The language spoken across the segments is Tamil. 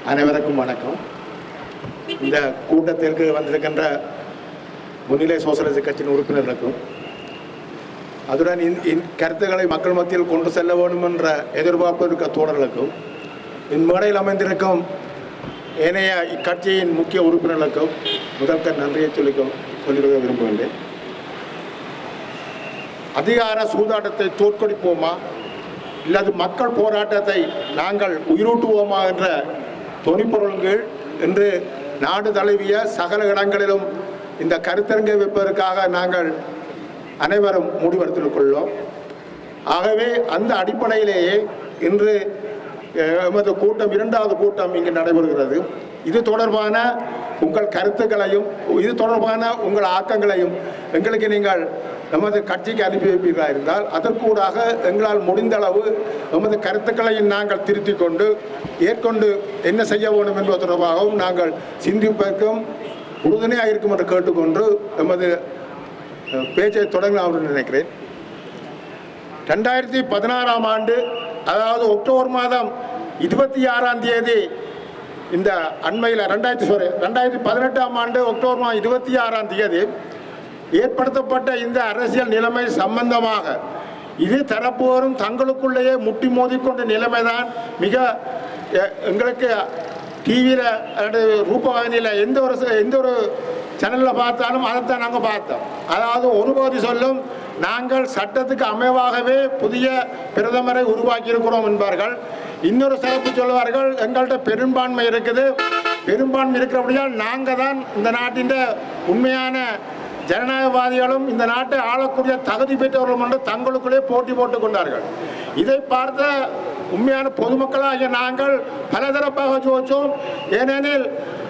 அனைவருக்கும் வணக்கம் இந்த கூட்டத்திற்கு வந்திருக்கின்ற முன்னிலை சோசலிச கட்சியின் உறுப்பினர்களுக்கும் அதுடன் இந்த- இந்த கருத்துக்களை மக்கள் மத்தியில் கொண்டு செல்ல வேண்டும் என்ற எதிர்பார்ப்பு இருக்க தோழர்களுக்கும் இம்மேடையில் அமைந்திருக்கும் ஏனைய இக்கட்சியின் முக்கிய உறுப்பினர்களுக்கும் முதல்க நன்றியை சொல்லிக்க சொல்லிக்கொள்ள விரும்புகின்றேன் அதிகார சூதாட்டத்தை தோற்கடிப்போமா இல்லது மக்கள் போராட்டத்தை நாங்கள் உயிரூட்டுவோமா என்ற தொனிப்பொருள்கள் இன்று நாடு தழுவிய சகல இடங்களிலும் இந்த கருத்தரங்கை வைப்பதற்காக நாங்கள் அனைவரும் முடிவெடுத்துக்கொள்ளோம் ஆகவே அந்த அடிப்படையிலேயே இன்று அஹ், எமது கூட்டம் இரண்டாவது கூட்டம் இங்கு நடைபெறுகிறது இது தொடர்பான உங்கள் கருத்துக்களையும் இது தொடர்பான உங்கள் ஆக்கங்களையும் எங்களுக்கு நீங்கள் நமது கட்சிக்கு அனுப்பி வைப்பீர்களா இருந்தால் அதற்கூடாக எங்களால் முடிந்த அளவு நமது கருத்துக்களையும் நாங்கள் திருத்திக் கொண்டு ஏற்கொண்டு என்ன செய்ய வேண்டும் என்பது தொடர்பாகவும் நாங்கள் சிந்திப்பதற்கும் உறுதுணையாக இருக்கும் என்று கேட்டுக்கொண்டு எமது அஹ், பேச்சை தொடங்கலாம் என்று நினைக்கிறேன் ரெண்டாயிரத்தி பதினாறாம் ஆண்டு அதாவது அக்டோபர் மாதம் இருபத்தி ஆறாம் தேதி இந்த அண்மையில் ரெண்டாயிரத்தி சாரி ரெண்டாயிரத்தி பதினெட்டாம் ஆண்டு அக்டோபர் மாதம் இருபத்தி ஆறாம் தேதி ஏற்படுத்தப்பட்ட இந்த அரசியல் நிலைமை சம்பந்தமாக இது தரப்போரும் தங்களுக்குள்ளேயே முட்டி மோதிக்கொண்ட நிலைமைதான் மிக எ- எங்களுக்கு டிவியில் ரூபவாகினியில் எந்த ஒரு ச- எந்த ஒரு சேனலில் பார்த்தாலும் அதைத்தான் நாங்கள் பார்த்தோம் அதாவது ஒரு பகுதி சொல்லும் நாங்கள் சட்டத்துக்கு அமைவாகவே புதிய பிரதமரை உருவாக்கி இருக்கிறோம் என்பார்கள் இன்னொரு சிறப்பு சொல்வார்கள் எங்கள்கிட்ட பெரும்பான்மை இருக்குது பெரும்பான்மை இருக்கிறபடியால் நாங்கள் தான் இந்த நாட்டின் உண்மையான ஜனநாயகவாதிகளும் இந்த நாட்டை ஆளக்கூடிய தகுதி பெற்றவர்களும் என்று தங்களுக்குள்ளே போட்டி போட்டுக் கொண்டார்கள் இதை பார்த்த உண்மையான பொதுமக்களாகிய நாங்கள் பலதரப்பாக யோசித்தோம் ஏனெனில்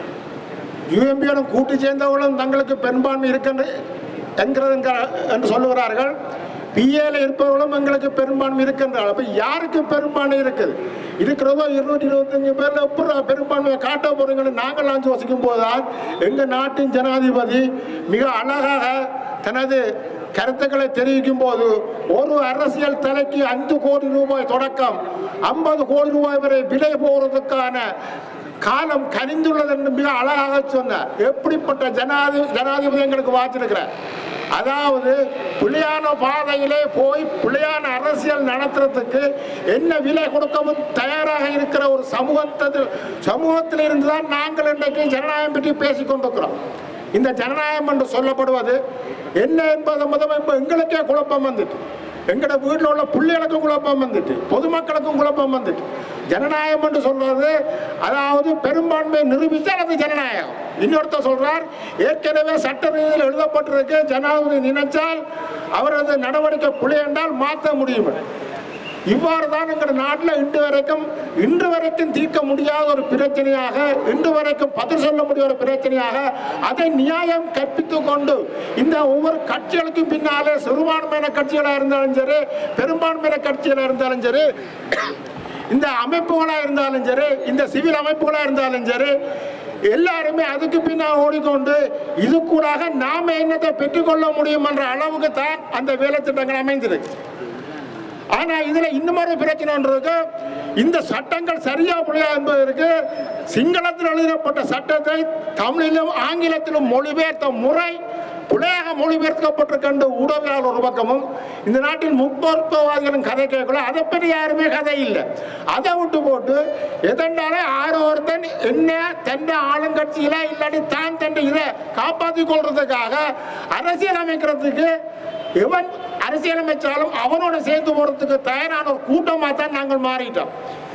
யுஎம்பியுடன் கூட்டு சேர்ந்தவர்களும் தங்களுக்கு பெரும்பான்மை இருக்கின்ற என்கிறது என்கிற- என்று சொல்லுகிறார்கள் பிஏல இருப்பவர்களும் எங்களுக்கு பெரும்பான்மை இருக்கின்றார்கள் அப்போ யாருக்கு பெரும்பான்மை இருக்குது இருக்கிறதோ இருநூற்றி இருபத்தஞ்சு பேரில் எப்படி பெரும்பான்மையை காட்ட போறீங்கன்னு நாங்கள் நான் யோசிக்கும் போதுதான் எங்கள் நாட்டின் ஜனாதிபதி மிக அழகாக தனது கருத்துக்களை தெரிவிக்கும் போது ஒரு அரசியல் தலைக்கு ஐந்து கோடி ரூபாய் தொடக்கம் ஐம்பது கோடி ரூபாய் வரை விலை போகிறதுக்கான காலம் கனிந்துள்ளது என்று மிக அழகாக சொன்னார் எப்படிப்பட்ட ஜனாதி ஜனாதிபதி எங்களுக்கு வாச்சிருக்கிறார் அதாவது பிள்ளையான பாதையிலே போய் பிள்ளையான அரசியல் நடத்துறதுக்கு என்ன விலை கொடுக்கவும் தயாராக இருக்கிற ஒரு சமூகத்தில் சமூகத்தில் இருந்து தான் நாங்கள் இன்றைக்கு ஜனநாயகம் பற்றி பேசிக் கொண்டிருக்கிறோம் இந்த ஜனநாயகம் என்று சொல்லப்படுவது என்ன என்பது முதல் இப்போ எங்களுக்கே குழப்பம் வந்துட்டு எங்கட வீட்டில் உள்ள பிள்ளைகளுக்கும் குழப்பம் வந்துட்டு பொதுமக்களுக்கும் குழப்பம் வந்துட்டு ஜனநாயகம் என்று சொல்றது அதாவது பெரும்பான்மையை நிரூபித்தால் அது ஜனநாயகம் இன்னொருத்தர் சொல்றார் ஏற்கனவே சட்ட ரீதியில் எழுதப்பட்டிருக்கு ஜனாதிபதி நினைச்சால் அவரது நடவடிக்கை பிழை என்றால் மாற்ற முடியும் இவ்வாறு தான் எங்கள் நாட்டில் இன்று வரைக்கும் இன்று வரைக்கும் தீர்க்க முடியாத ஒரு பிரச்சனையாக இன்று வரைக்கும் பதில் சொல்ல முடியாத ஒரு பிரச்சனையாக அதை நியாயம் கற்பித்துக் கொண்டு இந்த ஒவ்வொரு கட்சிகளுக்கும் பின்னாலே சிறுபான்மையின கட்சிகளாக இருந்தாலும் சரி பெரும்பான்மையின கட்சிகளாக இருந்தாலும் சரி இந்த அமைப்புகளாக இருந்தாலும் சரி இந்த சிவில் அமைப்புகளாக இருந்தாலும் சரி எல்லாருமே அதுக்கு பின்னால் ஓடிக்கொண்டு இது கூடாக நாம என்னத்தை பெற்றுக்கொள்ள முடியும் என்ற அளவுக்கு தான் அந்த வேலை திட்டங்கள் அமைந்திருக்கு ஆனா இதுல இன்னுமொரு பிரச்சனை ஒன்று இருக்கு இந்த சட்டங்கள் சரியா புரியா என்பதற்கு சிங்களத்தில் எழுதப்பட்ட சட்டத்தை தமிழிலும் ஆங்கிலத்திலும் மொழிபெயர்த்த முறை புலையாக மொழிபெயர்க்கப்பட்டிருக்கின்ற ஊடகங்கள் ஒரு பக்கமும் இந்த நாட்டின் முற்போக்குவாதிகளும் கதை கேட்கல அதை பற்றி யாருமே கதை இல்லை அதை விட்டு போட்டு எதனாலே ஆரோ ஒருத்தன் என்ன தன்னை ஆளுங்கட்சியில இல்லாட்டி தான் தன்னை இதை காப்பாற்றிக் கொள்றதுக்காக அரசியல் அமைக்கிறதுக்கு எவன் அரசியல் அமைச்சாலும் அவனோட சேர்ந்து போறதுக்கு தயாரான ஒரு கூட்டமாக தான் நாங்கள் மாறிட்டோம்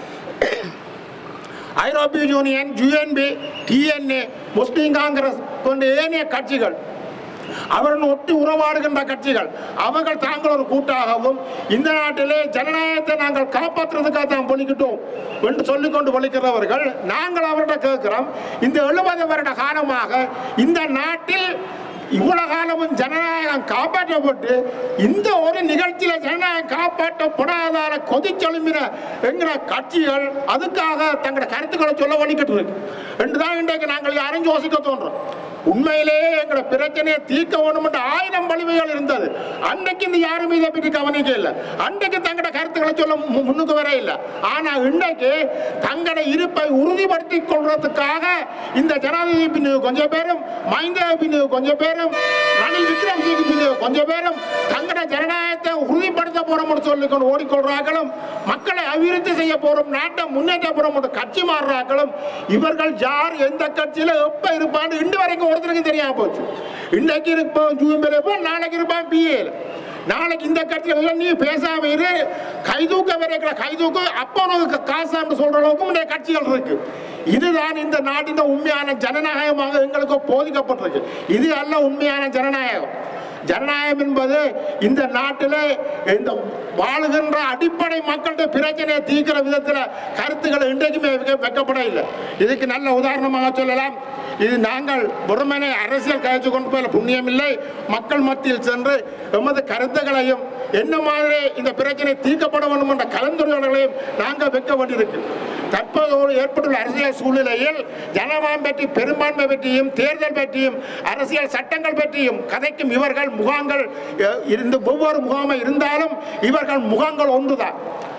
ஐரோப்பிய union UNP TNA Muslim Congress போன்ற ஏனைய கட்சிகள் அவருடன் ஒட்டி உறவாடுகின்ற கட்சிகள் அவர்கள் தாங்கள் ஒரு கூட்டாகவும் இந்த நாட்டிலே ஜனநாயகத்தை நாங்கள் காப்பாற்றுறதுக்காக தான் பொழிக்கிட்டோம் என்று சொல்லிக்கொண்டு பொழிக்கிறவர்கள் நாங்கள் அவர்கிட்ட கேட்கிறோம் இந்த எழுபது வருட காலமாக இந்த நாட்டில் இவ்வளவு காலமும் ஜனநாயகம் காப்பாற்றப்பட்டு இந்த ஒரு நிகழ்ச்சியில ஜனநாயகம் காப்பாற்றப்படாதால கொதிச்செழும்பின என்கிற கட்சிகள் அதுக்காக தங்களோட கருத்துக்களை சொல்ல வலிக்கிட்டு இருக்கு என்று தான் இன்றைக்கு நாங்கள் யாரும் யோசிக்க தோன்றோம் உண்மையிலேயே எங்களை பிரச்சனையை தீர்க்க வேணும் என்ற ஆயிரம் வலிமைகள் இருந்தது அன்னைக்கு இந்த யாரும் இதை பற்றி கவனிக்க இல்லை அன்றைக்கு தங்களோட கருத்துக்களை சொல்ல மு- முன்னுக்கு வர இல்லை ஆனா இன்றைக்கு தங்களோட இருப்பை உறுதிப்படுத்திக் கொள்றதுக்காக இந்த ஜனாதிபதி பின்னுக்கு கொஞ்சம் பேரும் மைந்த பின்னுக்கு கொஞ்சம் பேரும் ரணில் விக்ரமசிங்க பின்னுக்கு கொஞ்சம் பேரும் தங்களோட ஜனநாயகத்தை உறுதிப்படுத்த போறோம்னு சொல்லிக்கொண்டு ஓடிக்கொள்றார்களும் மக்களை அபிவிருத்தி செய்ய போறோம் நாட்டை முன்னேற்ற போறோம் என்று கட்சி மாறுறார்களும் இவர்கள் யார் எந்த கட்சியில எப்ப இருப்பான்னு இன்று வரைக்கும் ஒருத்தருக்கு தெரியாம போச்சு இன்றைக்கு இருப்போம் ஜூம்பில் இருப்போம் நாளைக்கு இருப்பான் பிஏல நாளைக்கு இந்த கட்சியில நீ பேசாம இரு கைதூக்க வரைக்கிற கைதூக்கு அப்போ உனக்கு காசான்னு சொல்ற அளவுக்கு இந்த கட்சிகள் இருக்கு இதுதான் இந்த நாட்டின் உண்மையான ஜனநாயகமாக எங்களுக்கு போதிக்கப்பட்டிருக்கு இது அல்ல உண்மையான ஜனநாயகம் ஜனநாயகம் என்பது இந்த நாட்டில் இந்த வாழுகின்ற அடிப்படை மக்களுடைய பிரச்சனையை தீர்க்கிற விதத்தில் கருத்துக்கள் இன்றைக்குமே வைக்க- வைக்கப்பட இல்லை இதுக்கு நல்ல உதாரணமாக சொல்லலாம் இது நாங்கள் வெறுமனே அரசியல் கழிச்சு கொண்டு போய் புண்ணியம் இல்லை மக்கள் மத்தியில் சென்று எமது கருத்துக்களையும் என்ன மாதிரி இந்த பிரச்சனை தீர்க்கப்பட வேண்டும் என்ற கலந்துரையாடல்களையும் நாங்கள் வைக்க வேண்டியிருக்கு தற்போது ஏற்பட்டுள்ள அரசியல் சூழ்நிலையில் ஜனநாயகம் பற்றி பெரும்பான்மை பற்றியும் தேர்தல் பற்றியும் அரசியல் சட்டங்கள் பற்றியும் கதைக்கும் இவர்கள் முகாங்கள் அஹ், இருந்து ஒவ்வொரு முகாமை இருந்தாலும் இவர்கள் முகாங்கள் ஒன்றுதான்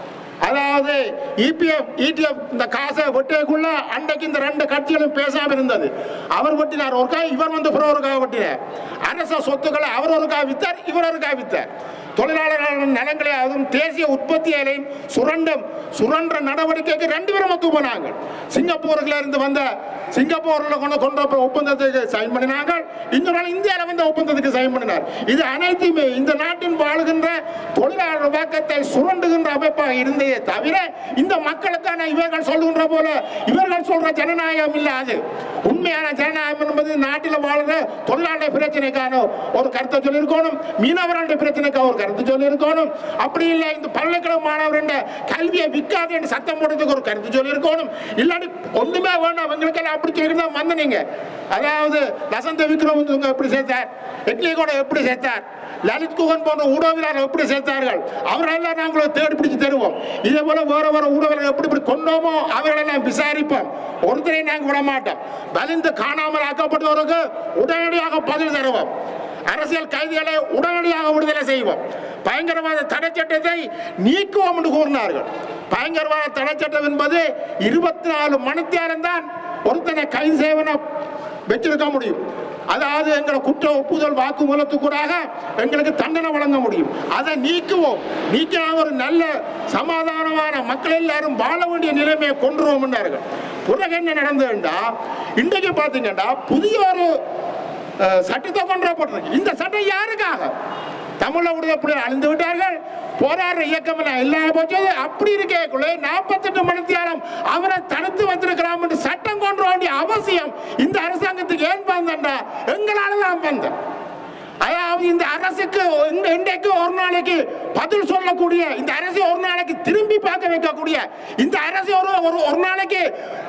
அதாவது இபிஎஃப் இடிஎஃப் இந்த காசை வெட்டியக்குள்ள அன்றைக்கு இந்த ரெண்டு கட்சிகளும் பேசாம இருந்தது அவர் வெட்டினார் ஒருக்கா இவர் வந்து பிற ஒருக்கா வெட்டினார் அரச சொத்துக்களை அவர் ஒருக்கா வித்தார் இவர் ஒருக்கா வித்தார் தொழிலாளர்கள் நலங்களை அதுவும் தேசிய உற்பத்தியாலையும் சுரண்டும் சுரண்ட நடவடிக்கைக்கு ரெண்டு பேரும் ஒத்து போனாங்க சிங்கப்பூர்ல இருந்து வந்த சிங்கப்பூர்ல கொண்டு கொண்டு போய் ஒப்பந்தத்துக்கு சைன் பண்ணினாங்க இன்னொரு நாள் இந்தியாவில் வந்து ஒப்பந்தத்துக்கு சைன் பண்ணினார் இது அனைத்துமே இந்த நாட்டின் வாழுகின்ற தொழிலாளர் வாக்கத்தை சுரண்டுகின்ற அமைப்பாக இருந்ததே தவிர இந்த மக்களுக்கான இவர்கள் சொல்லுகின்ற போல இவர்கள் சொல்ற ஜனநாயகம் இல்ல அது உண்மையான ஜனநாயகம் என்பது நாட்டில் வாழ்ற தொழிலாளர் பிரச்சனைக்கான ஒரு கருத்தை சொல்லியிருக்கணும் மீனவர்களுடைய பிரச்சனைக்காக ஒரு கருத்து சொல்லியிருக்கணும் அப்படி இல்லை இந்த பல்கலைக்கழக மாணவருடைய கல்வியை விற்காது என்று சத்தம் போடுறதுக்கு ஒரு கருத்து சொல்லியிருக்கணும் இல்லாட்டி ஒண்ணுமே வேண்டாம் அவங்களுக்கெல்லாம் அப்படி சொல்லியிருந்தா வந்தனீங்க அதாவது லசந்த விக்ரமதுங்க எப்படி சேர்த்தார் எட்லி கூட எப்படி சேர்த்தார் லலித் குகன் போன்ற ஊடகவியலாளர் எப்படி சேர்த்தார்கள் அவரெல்லாம் நாங்களும் தேடி பிடிச்சு தருவோம் இதே போல வேற வேற ஊடகங்கள் எப்படி இப்படி கொண்டோமோ அவர்களெல்லாம் விசாரிப்போம் ஒருத்தரை நாங்கள் விட மாட்டோம் வலிந்து காணாமல் ஆக்கப்பட்டவருக்கு உடனடியாக பதில் தருவோம் அரசியல் கைதிகளை உடனடியாக விடுதலை செய்வோம் பயங்கரவாத தடை சட்டத்தை நீக்குவோம் என்று கூறினார்கள் பயங்கரவாத தடை சட்டம் என்பது இருபத்தி நாலு மணித்தியாலம் தான் ஒருத்தனை கைது செய்வன வச்சிருக்க முடியும் அதாவது எங்களை குற்ற ஒப்புதல் வாக்குமூலத்துக்கூடாக எங்களுக்கு தண்டனை வழங்க முடியும் அதை நீக்குவோம் நீக்கினா ஒரு நல்ல சமாதானமான மக்கள் எல்லாரும் வாழ வேண்டிய நிலைமையை கொண்டுருவோம் என்றார்கள் பிறகு என்ன நடந்ததுண்டா இன்றைக்கு பார்த்தீங்கன்னா புதிய ஒரு அஹ், சட்டத்தை கொண்டு வரப்பட்டிருக்கு இந்த சட்டம் யாருக்காக தமிழ விடுதலை அழிந்து விட்டார்கள் போராடுற இயக்கம் எல்லாம் இல்லாம போச்சு அப்படி இருக்கேக்குள்ளே நாற்பத்தெட்டு மணித்தியாலம் அவரை தடுத்து வைத்திருக்கலாம் என்று சட்டம் கொண்டு வர வேண்டிய அவசியம் இந்த அரசாங்கத்துக்கு ஏன் வந்தா எங்களால தான் வந்தேன் அதாவது இந்த அரசுக்கு இந்த- இன்றைக்கு ஒரு நாளைக்கு பதில் சொல்லக்கூடிய இந்த அரசை ஒரு நாளைக்கு திரும்பி பார்க்க வைக்கக்கூடிய இந்த அரசை ஒரு ஒரு ஒரு நாளைக்கு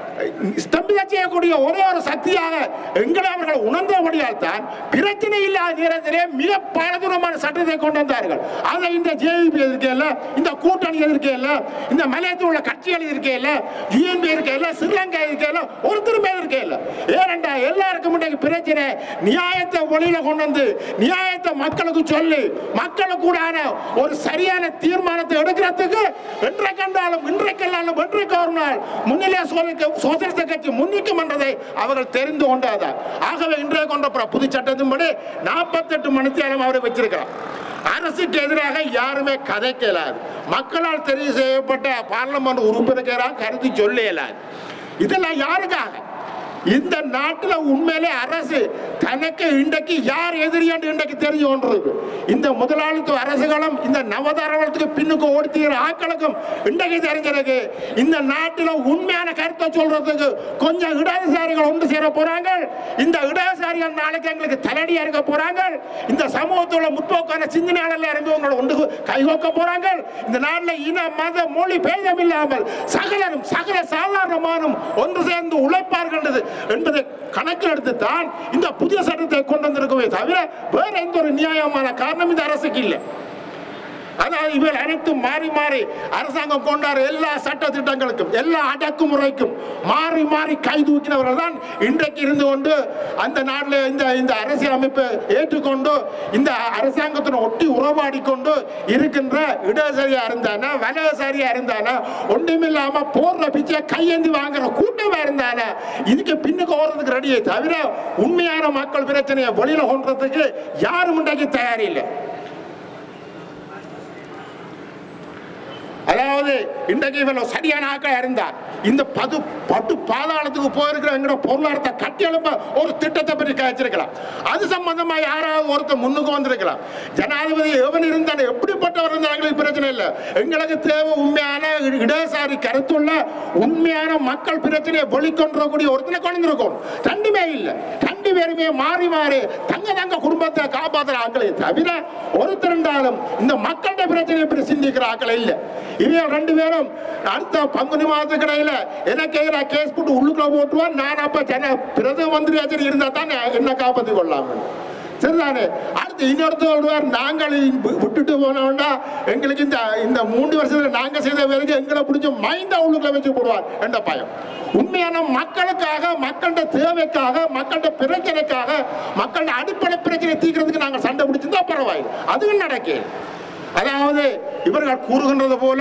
ஸ்தம்பித செய்யக்கூடிய ஒரே ஒரு சக்தியாக எங்களை அவர்கள் உணர்ந்தபடியால் தான் பிரச்சனை இல்லாத நேரத்திலே மிக பாரதூரமான சட்டத்தை கொண்டு வந்தார்கள் அதை இந்த ஜேவிபி எதிர்க்கையில் இந்த கூட்டணி எதிர்க்கையில் இந்த மலையத்தில் உள்ள கட்சிகள் எதிர்க்கையில் யூஎன்பி இருக்கையில் ஸ்ரீலங்கா இருக்கையில் ஒருத்தருமே இருக்கையில் ஏனென்றா எல்லாருக்கும் இன்றைக்கு பிரச்சனை நியாயத்தை வெளியில கொண்டு வந்து நியாயத்தை மக்களுக்கு சொல்லி மக்களுக்கு கூடான ஒரு சரியான தீர்மானத்தை எடுக்கிறதுக்கு என்றைக்கு கண்டாலும் இன்றைக்கெல்லாம் இன்றைக்கு ஒரு நாள் முன்னிலை சோதிக்க சோசியலிச கட்சி முன்னிக்கும் என்றதை அவர்கள் தெரிந்து கொண்டாதான் ஆகவே இன்றைய கொண்ட பிற புது சட்டத்தின்படி நாற்பத்தெட்டு மணித்தியாலம் அவரை வச்சிருக்கிறார் அரசுக்கு எதிராக யாருமே கதைக்க இயலாது மக்களால் தெரிவு செய்யப்பட்ட பார்லமெண்ட் உறுப்பினர்களாக கருத்து சொல்ல இயலாது இதெல்லாம் யாருக்காக இந்த நாட்டில் உண்மையிலே அரசு தனக்கு இன்றைக்கு யார் எதிரியாண்டு இன்றைக்கு தெரிஞ்சு கொண்டிருக்கு இந்த முதலாளித்துவ அரசுகளும் இந்த நவதாரவளத்துக்கு பின்னுக்கு ஓடித்தீர ஆக்களுக்கும் இன்றைக்கு தெரிஞ்சிருக்கு இந்த நாட்டில் உண்மையான கருத்தை சொல்றதுக்கு கொஞ்சம் இடதுசாரிகள் ஒன்று சேர போறாங்க இந்த இடதுசாரிகள் நாளைக்கு எங்களுக்கு தலடியா இருக்க போறாங்க இந்த சமூகத்தோட முற்போக்கான சிந்தனையாளர்ல இருந்து உங்களை ஒன்று கைகோக்க போறாங்க இந்த நாட்டில் இன மத மொழி பேதம் இல்லாமல் சகலரும் சகல சாதாரணமானும் ஒன்று சேர்ந்து உழைப்பார்கள் என்பது- என்பதை கணக்கில் எடுத்து தான் இந்த புதிய சட்டத்தை கொண்டு வந்திருக்கவே தவிர வேற எந்த ஒரு நியாயமான காரணம் இந்த அரசுக்கு இல்லை அதாவது இவர்கள் அனைத்தும் மாறி மாறி அரசாங்கம் கொண்டாட எல்லா சட்ட திட்டங்களுக்கும் எல்லா அடக்குமுறைக்கும் மாறி மாறி கை தூக்கினவர்கள் தான் இன்றைக்கு இருந்து கொண்டு அந்த நாட்டில் இந்த இந்த அரசியல் அமைப்பை ஏற்றுக்கொண்டு இந்த அரசாங்கத்துடன் ஒட்டி உறவாடி கொண்டு இருக்கின்ற இடதுசாரியா இருந்தானா வலதுசாரியா இருந்தானா ஒன்றுமில்லாம போடுற பிச்சை கையேந்தி வாங்குற கூட்டமா இருந்தானா இதுக்கு பின்னுக்கு ஓடுறதுக்கு ரெடியே தவிர உண்மையான மக்கள் பிரச்சனையை வெளியில கொண்டுறதுக்கு யாரும் இன்றைக்கு தயாரில்லை அதாவது இன்றைக்கு இவ்வளவு சரியான ஆக்களா இருந்தா இந்த பது பட்டு பாதாளத்துக்கு போயிருக்கிற எங்களோட பொருளாதாரத்தை கட்டி எழுப்ப ஒரு திட்டத்தை பற்றி காய்ச்சிருக்கலாம் அது சம்பந்தமா யாராவது ஒருத்தர் முன்னுக்கு வந்திருக்கலாம் ஜனாதிபதி எவன் இருந்தாலும் எப்படிப்பட்டவர் இருந்தாலும் எங்களுக்கு பிரச்சனை இல்லை எங்களுக்கு தேவை உண்மையான இடதுசாரி கருத்துள்ள உண்மையான மக்கள் பிரச்சனையை வெளிக்கொண்டக்கூடிய ஒருத்தனை கொண்டு இருக்கணும் ரெண்டுமே இல்லை ரெண்டு பேருமே மாறி மாறி தங்க தங்க குடும்பத்தை காப்பாற்றுற ஆக்களை தவிர ஒருத்தர் இருந்தாலும் இந்த மக்களுடைய பிரச்சனையை பற்றி சிந்திக்கிற ஆக்களை இல்லை இவங்க ரெண்டு பேரும் அடுத்த பங்குனி மாதத்துக்கு இடையில எனக்கு எதிராக கேஸ் போட்டு உள்ளுக்குள்ள போட்டுவான் நான் அப்ப ஜன பிரதம மந்திரி ஆச்சரி இருந்தா தான் என்ன காப்பாற்றி கொள்ளலாம் சரிதானே அடுத்து இன்னொருத்தர் சொல்லுவார் நாங்கள் வி- விட்டுட்டு போனோம்னா எங்களுக்கு இந்த இந்த மூன்று வருஷத்துல நாங்க செய்த வேலைக்கு எங்களை பிடிச்சி மைண்டா உள்ளுக்குள்ள வச்சு போடுவார் என்ற பயம் உண்மையான மக்களுக்காக மக்களோட தேவைக்காக மக்களோட பிரச்சனைக்காக மக்களோட அடிப்படை பிரச்சனை தீர்க்கிறதுக்கு நாங்கள் சண்டை பிடிச்சிருந்தா பரவாயில்லை அதுவும் நடக்கல அதாவது இவர்கள் கூறுகின்றது போல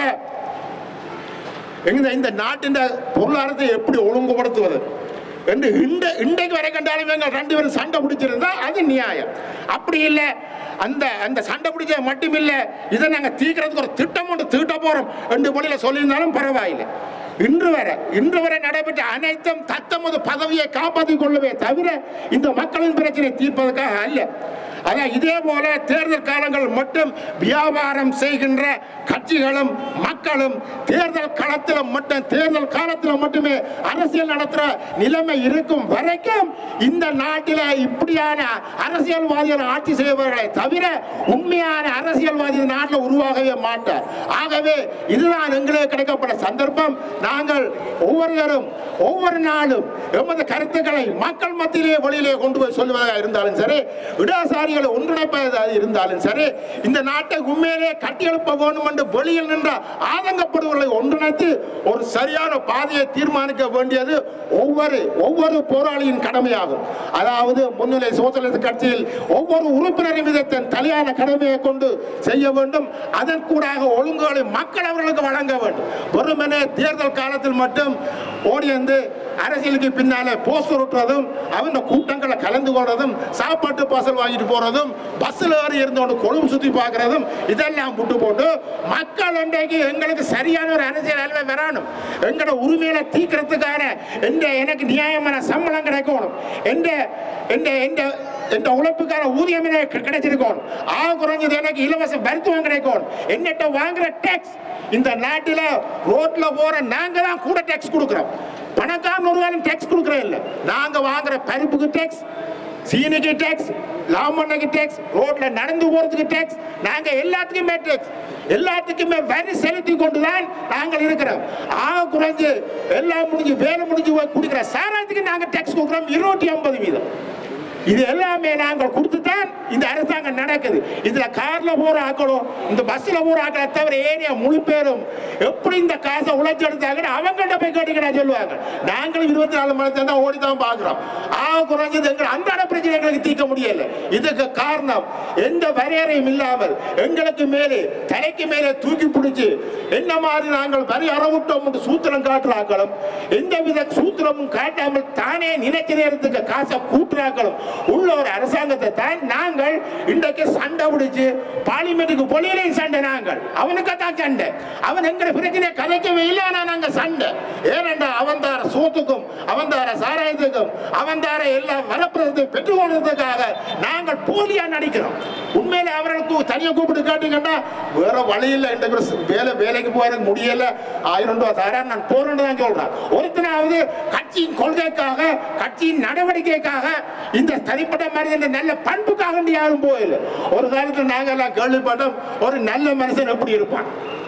எங்க இந்த நாட்டின் பொருளாதாரத்தை எப்படி ஒழுங்குபடுத்துவது என்று இந்த இன்றைக்கு வரை கண்டாலும் எங்கள் ரெண்டு பேரும் சண்டை பிடிச்சிருந்தா அது நியாயம் அப்படி இல்லை அந்த அந்த சண்டை பிடிச்ச மட்டும் இல்லை இதை நாங்கள் தீர்க்கிறதுக்கு ஒரு திட்டம் ஒன்று தீட்ட போறோம் என்று வழியில் சொல்லியிருந்தாலும் பரவாயில்லை இன்று வரை இன்று வரை நடைபெற்ற அனைத்தும் தத்தமது பதவியை காப்பாற்றிக் கொள்ளவே தவிர இந்த மக்களின் பிரச்சனை தீர்ப்பதற்காக அல்ல அதான் இதே போல தேர்தல் காலங்கள் மட்டும் வியாபாரம் செய்கின்ற கட்சிகளும் மக்களும் தேர்தல் களத்தில் மட்டும் தேர்தல் காலத்தில் மட்டுமே அரசியல் நடத்துற நிலைமை இருக்கும் வரைக்கும் இந்த நாட்டில் இப்படியான அரசியல்வாதிகள் ஆட்சி செய்பவர்களை தவிர உண்மையான அரசியல்வாதி இந்த நாட்டில் உருவாகவே மாட்டார் ஆகவே இதுதான் எங்களுக்கு கிடைக்கப்பட்ட சந்தர்ப்பம் நாங்கள் ஒவ்வொருவரும் ஒவ்வொரு நாளும் எமது கருத்துக்களை மக்கள் மத்தியிலே வெளியிலே கொண்டு போய் சொல்வதாக இருந்தாலும் சரி இடதுசாரிகளை ஒன்றிணைப்பதாக இருந்தாலும் சரி இந்த நாட்டை உண்மையிலே கட்டியெழுப்ப வேண்டும் என்று வெளியில் நின்ற ஆதங்கப்படுவர்களை ஒன்றிணைத்து ஒரு சரியான பாதையை தீர்மானிக்க வேண்டியது ஒவ்வொரு ஒவ்வொரு போராளியின் கடமையாகும் அதாவது முன்னிலை சோசியலிச கட்சியில் ஒவ்வொரு உறுப்பினரின் மீது தன் தலையான கடமையை கொண்டு செய்ய வேண்டும் அதன் கூடாக ஒழுங்குகளை மக்கள் அவர்களுக்கு வழங்க வேண்டும் வெறுமனே தேர்தல் காலத்தில் மட்டும் ஓடி வந்து அரசியலுக்கு பின்னால போஸ்டர் ஒட்டுறதும் அவங்க கூட்டங்களை கலந்து கொள்றதும் சாப்பாட்டு பாசல் வாங்கிட்டு போறதும் பஸ்ஸில் ஏறி இருந்தோண்டு கொழும்பு சுத்தி பார்க்கறதும் இதெல்லாம் விட்டு போட்டு மக்கள் அன்றைக்கு எங்களுக்கு சரியான ஒரு அரசியல் அலுவலை வரணும் எங்களோட உரிமையில தீக்கிறதுக்கான எந்த எனக்கு நியாயமான சம்பளம் கிடைக்கணும் எந்த எந்த எந்த எந்த உழைப்புக்கான ஊதியம் எனக்கு கிடைச்சிருக்கணும் ஆக குறைஞ்சது எனக்கு இலவச மருத்துவம் கிடைக்கணும் என்னட்ட வாங்குற டேக்ஸ் இந்த நாட்டில் ரோட்ல போற நாங்க தான் கூட டேக்ஸ் கொடுக்குறோம் பணக்காரன் ஒரு வேலை டேக்ஸ் கொடுக்குறோம் இல்லை நாங்க வாங்குற பருப்புக்கு டேக்ஸ் சீனிக்கு டேக்ஸ் லாமண்ணுக்கு டேக்ஸ் ரோட்ல நடந்து போறதுக்கு டேக்ஸ் நாங்க எல்லாத்துக்குமே டேக்ஸ் எல்லாத்துக்குமே வரி செலுத்தி கொண்டு தான் நாங்கள் இருக்கிறோம் ஆக குறைஞ்சு எல்லாம் முடிஞ்சு வேலை முடிஞ்சு போய் குடிக்கிற சாராயத்துக்கு நாங்க டேக்ஸ் கொடுக்குறோம் இருநூற்றி ஐம்பது வீதம் இது எல்லாமே நாங்கள் கொடுத்துதான் இந்த அரசாங்கம் நடக்குது இதுல கார்ல போற ஆக்களும் இந்த பஸ்ல போற ஆக்களை தவிர ஏரியா முழு பேரும் எப்படி இந்த காசை உழைச்செடுத்தாங்கன்னு அவங்கள்ட்ட போய் கேட்டீங்கன்னா சொல்லுவாங்க நாங்களும் இருபத்தி நாலு மணி நேரம் தான் ஓடி தான் பாக்குறோம் ஆக குறைஞ்சது எங்கள் அன்றாட பிரச்சனை எங்களுக்கு தீர்க்க முடியல இதுக்கு காரணம் எந்த வரையறையும் இல்லாமல் எங்களுக்கு மேலே தலைக்கு மேலே தூக்கி பிடிச்சு என்ன மாதிரி நாங்கள் வரி அறவிட்டோம் என்று சூத்திரம் காட்டுறாக்களும் எந்தவித சூத்திரமும் காட்டாமல் தானே நினைச்ச நேரத்துக்கு காசை கூட்டுறாக்களும் உள்ள ஒரு அரசாங்கத்தை தான் நாங்கள் இன்றைக்கு சண்டை பிடிச்சு பார்லிமெண்ட்டுக்கு பொலியிலையும் சண்டை நாங்கள் அவனுக்கு தான் சண்டை அவன் எங்களை பிரச்சனை கதைக்கவே இல்லை ஆனா நாங்க சண்டை ஏனென்றா அவன் தார சோத்துக்கும் அவன் தார சாராயத்துக்கும் அவன் தார எல்லா வரப்பிரதத்தையும் பெற்றுக்கொள்றதுக்காக நாங்கள் போலியா நடிக்கிறோம் உண்மையில அவர்களுக்கு தனியா கூப்பிட்டு காட்டீங்கன்னா வேற வழி இல்லை இன்றைக்கு வேலை வேலைக்கு போறதுக்கு முடியல ஆயிரம் ரூபாய் தரேன் நான் போறேன்னு தான் சொல்றேன் ஒருத்தனாவது கட்சியின் கொள்கைக்காக கட்சியின் நடவடிக்கைக்காக இந்த தனிப்பட்ட மனிதன் நல்ல பண்புக்காக யாரும் போயில ஒரு காலத்துல நாங்க எல்லாம் கேள்விப்பட்டோம் ஒரு நல்ல மனுஷன் எப்படி இருப்பான்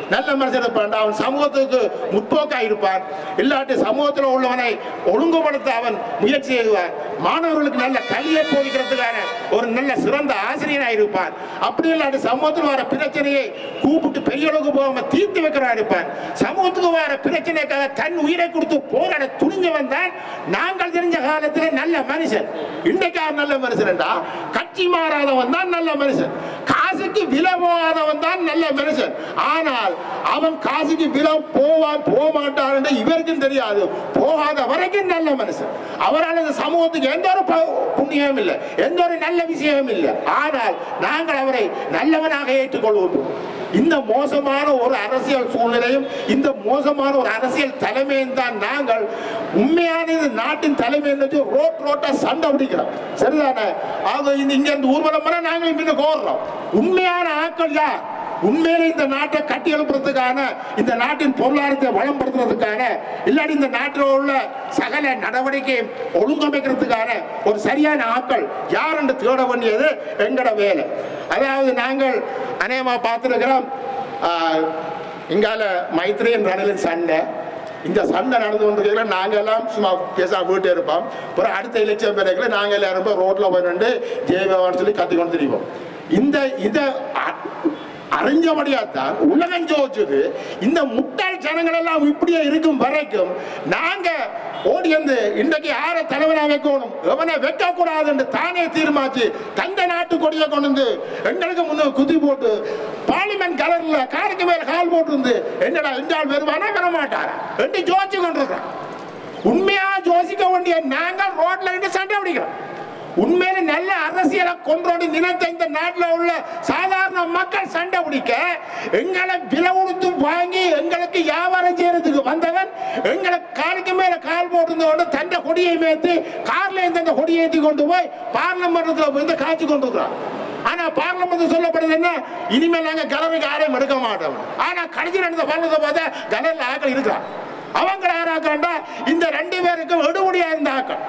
நல்ல மனுஷன் இருப்பான் அவன் சமூகத்துக்கு முற்போக்கா இருப்பான் இல்லாட்டி சமூகத்தில் உள்ளவனை ஒழுங்குபடுத்த அவன் முயற்சி செய்வான் மாணவர்களுக்கு நல்ல கல்வியை போதிக்கிறதுக்கான ஒரு நல்ல சிறந்த ஆசிரியனாக இருப்பான் அப்படி இல்லாட்டி சமூகத்தில் வர பிரச்சனையை கூப்பிட்டு பெரிய அளவுக்கு போகாம தீர்த்து வைக்கிறா இருப்பான் சமூகத்துக்கு வர பிரச்சனைக்காக தன் உயிரை கொடுத்து போராட துணிஞ்சவன் தான் நாங்கள் தெரிஞ்ச காலத்தில் நல்ல மனுஷன் இன்றைக்கு யார் நல்ல மனுஷன்டா கட்சி மாறாதவன் தான் நல்ல மனுஷன் காசுக்கு விலை போகாதவன் தான் நல்ல மனுஷன் ஆனால் அவன் காசுக்கு விலை போவான் போக மாட்டான் என்று இவருக்கும் தெரியாது போகாத வரைக்கும் நல்ல மனுஷன் அவரால் இந்த சமூகத்துக்கு எந்த ஒரு ப- புண்ணியமும் இல்லை எந்த ஒரு நல்ல விஷயமும் இல்லை ஆனால் நாங்கள் அவரை நல்லவனாக ஏற்றுக்கொள்வோம் இந்த மோசமான ஒரு அரசியல் சூழ்நிலையும் இந்த மோசமான ஒரு அரசியல் தலைமையும் தான் நாங்கள் உண்மையான இந்த நாட்டின் தலைமை என்று ரோட் ரோட்டா சண்டை பிடிக்கிறோம் சரிதானே ஆக இந்த இங்க இருந்து ஊர்வலம் பண்ண நாங்களும் இன்னும் கோர்றோம் உண்மையான ஆட்கள் யார் உண்மையில இந்த நாட்டை கட்டி எழுப்புறதுக்கான இந்த நாட்டின் பொருளாதாரத்தை வளம்படுத்துறதுக்கான இல்லாட்டி இந்த நாட்டில் உள்ள சகல நடவடிக்கை ஒழுங்கமைக்கிறதுக்கான ஒரு சரியான ஆட்கள் யார் என்று தேட வேண்டியது எங்கட வேலை அதாவது நாங்கள் அநேகமா பார்த்துருக்கிறோம் இங்கால மைத்ரேயன் ரணிலின் சண்டை இந்த சண்டை நடந்து கொண்டிருக்கல நாங்கள் எல்லாம் சும்மா பேச வீட்டு இருப்போம் அப்புறம் அடுத்த எலெக்ஷன் பிறகு நாங்கள் எல்லாரும் போய் ரோட்ல போய் நின்று ஜெயபவான்னு சொல்லி கத்தி கொண்டு திரிவோம் இந்த இதை அ- அறிஞ்சபடியாத்தான் உலகம் ஜோதிச்சது இந்த முட்டாள் ஜனங்கள் எல்லாம் இப்படியே இருக்கும் வரைக்கும் நாங்க ஓடி வந்து இன்றைக்கு யார தலைவனா வைக்கணும் எவனை வைக்க கூடாது என்று தானே தீர்மானிச்சு தந்த நாட்டு கொடியை கொண்டு வந்து எங்களுக்கு முன்ன குத்தி போட்டு பார்லிமெண்ட் கலர்ல காருக்கு மேல கால் போட்டு இருந்து என்னடா இந்தாள் வருவானா வர மாட்டாரா என்று ஜோதிச்சு கொண்டிருக்கிறான் உண்மையா ஜோசிக்க வேண்டிய நாங்கள் ரோட்ல இருந்து சண்டை பிடிக்கிறோம் உண்மையில நல்ல அரசியலை கொன்றோடு நினைத்த இந்த நாட்டில் உள்ள சாதாரண மக்கள் சண்டை பிடிக்க எங்களை விலை கொடுத்து வாங்கி எங்களுக்கு வியாபாரம் செய்யறதுக்கு வந்தவன் எங்களை காலுக்கு மேல கால் போட்டு தண்டை கொடியை மேய்த்து கார்ல இருந்து அந்த கொடியை ஏற்றி கொண்டு போய் பார்லமெண்ட்ல வந்து காய்ச்சி கொண்டு இருக்கிறான் ஆனா பார்லமெண்ட் சொல்லப்படுது என்ன இனிமேல் நாங்க கலருக்கு யாரையும் எடுக்க மாட்டோம் ஆனா கடைசி நடந்த பார்லத்தை பார்த்தா கலர்ல ஆக்கள் இருக்கிறான் அவங்க யாராக்கண்டா இந்த ரெண்டு பேருக்கும் எடுபடியா இருந்த ஆக்கள்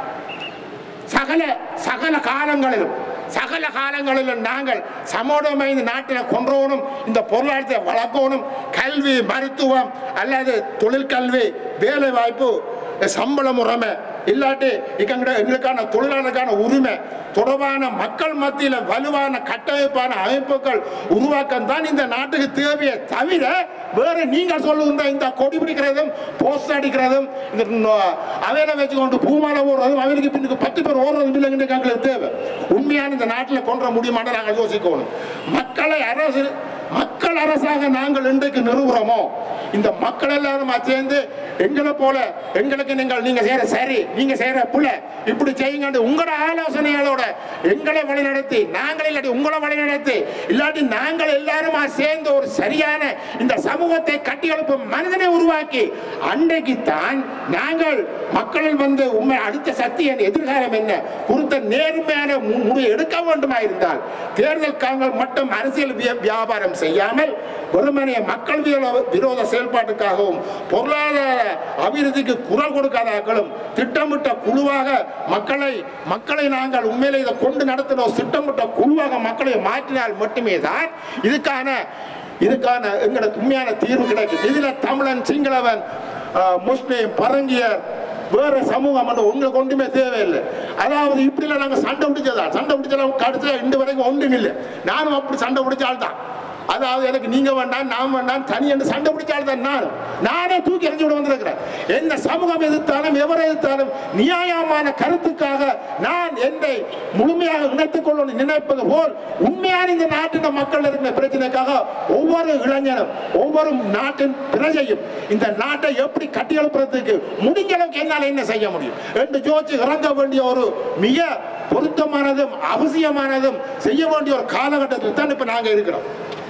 சகல சகல காலங்களிலும் சகல காலங்களிலும் நாங்கள் சமூகமை இந்த நாட்டில் கொன்றோனும் இந்த பொருளாதாரத்தை வளர்க்கணும் கல்வி மருத்துவம் அல்லது தொழிற்கல்வி வேலை வாய்ப்பு சம்பள முறைமை இல்லாட்டி இக்கங்கிட்ட எங்களுக்கான தொழிலாளருக்கான உரிமை தொடர்பான மக்கள் மத்தியில் வலுவான கட்டமைப்பான அமைப்புகள் உருவாக்கம் தான் இந்த நாட்டுக்கு தேவையே தவிர வேற நீங்கள் சொல்லுகின்ற இந்த கொடி பிடிக்கிறதும் போஸ்ட் அடிக்கிறதும் இந்த நோ- அவையில வச்சுக்கொண்டு பூமாலை ஓடுறதும் அவைகளுக்கு பின்னுக்கு பத்து பேர் ஓடுறதும் இல்லைங்க எங்களுக்கு தேவை உண்மையான இந்த நாட்டில் கொன்ற முடியுமான்னு நாங்கள் யோசிக்கணும் மக்களை அரசு மக்கள் அரசாக நாங்கள் இன்றைக்கு நிறுவுறோமோ இந்த மக்கள் எல்லாரும் சேர்ந்து எங்களை போல எங்களுக்கு நீங்கள் நீங்க செய்யற சரி நீங்க செய்யற புல இப்படி செய்யுங்க உங்களோட ஆலோசனைகளோட எங்களை வழிநடத்தி நாங்கள் இல்லாட்டி உங்களை வழிநடத்தி இல்லாட்டி நாங்கள் எல்லாருமா சேர்ந்து ஒரு சரியான இந்த சமூகத்தை கட்டி எழுப்பும் மனிதனை உருவாக்கி அன்றைக்கு தான் நாங்கள் மக்களில் வந்து உண்மை அடுத்த சக்தி என் எதிர்காலம் என்ன குறித்த நேர்மையான மு- முடிவு எடுக்க வேண்டுமா இருந்தால் தேர்தல் காலங்கள் மட்டும் அரசியல் விய- வியாபாரம் செய்யாமல் வெறுமனே மக்கள் விரோ- விரோத செயல்பாட்டுக்காகவும் பொருளாதார அபிவிருத்திக்கு குரல் கொடுக்காதாக்களும் திட்டமிட்ட குழுவாக மக்களை மக்களை நாங்கள் உண்மையிலே இதை கொண்டு நடத்தினோம் திட்டமிட்ட குழுவாக மக்களை மாற்றினால் மட்டுமே தான் இதுக்கான இதுக்கான எங்களோட உண்மையான தீர்வு கிடைக்கும் இதுல தமிழன் சிங்களவன் ஆஹ், முஸ்லிம் பரங்கியர் வேற சமூகம் வந்து உங்களுக்கு ஒன்றுமே தேவையில்லை அதாவது இப்படிலாம் நாங்கள் சண்டை பிடிச்சதா சண்டை பிடிச்சதா கடைசியா இன்று வரைக்கும் ஒன்றும் இல்லை நானும் அப்படி சண்டை பிடிச்ச ஆள் தான் அதாவது எனக்கு நீங்க வேண்டாம் நான் வேண்டாம் தனி என்று சண்டை பிடிச்ச ஆள் தான் நானும் நானே தூக்கி எறிஞ்சு விட வந்திருக்கிறேன் எந்த சமூகம் எதிர்த்தாலும் எவரை எதிர்த்தாலும் நியாயமான கருத்துக்காக நான் என்னை முழுமையாக இணைத்துக் கொள்ளணும் நினைப்பது போல் உண்மையான இந்த நாட்டின் மக்கள் இருக்கிற பிரச்சனைக்காக ஒவ்வொரு இளைஞனும் ஒவ்வொரு நாட்டின் பிரஜையும் இந்த நாட்டை எப்படி கட்டியெழுப்புறதுக்கு முடிஞ்ச அளவுக்கு என்னால் என்ன செய்ய முடியும் என்று ஜோதிச்சு இறங்க வேண்டிய ஒரு மிக பொருத்தமானதும் அவசியமானதும் செய்ய வேண்டிய ஒரு காலகட்டத்தில் தான் இப்ப நாங்க இருக்கிறோம்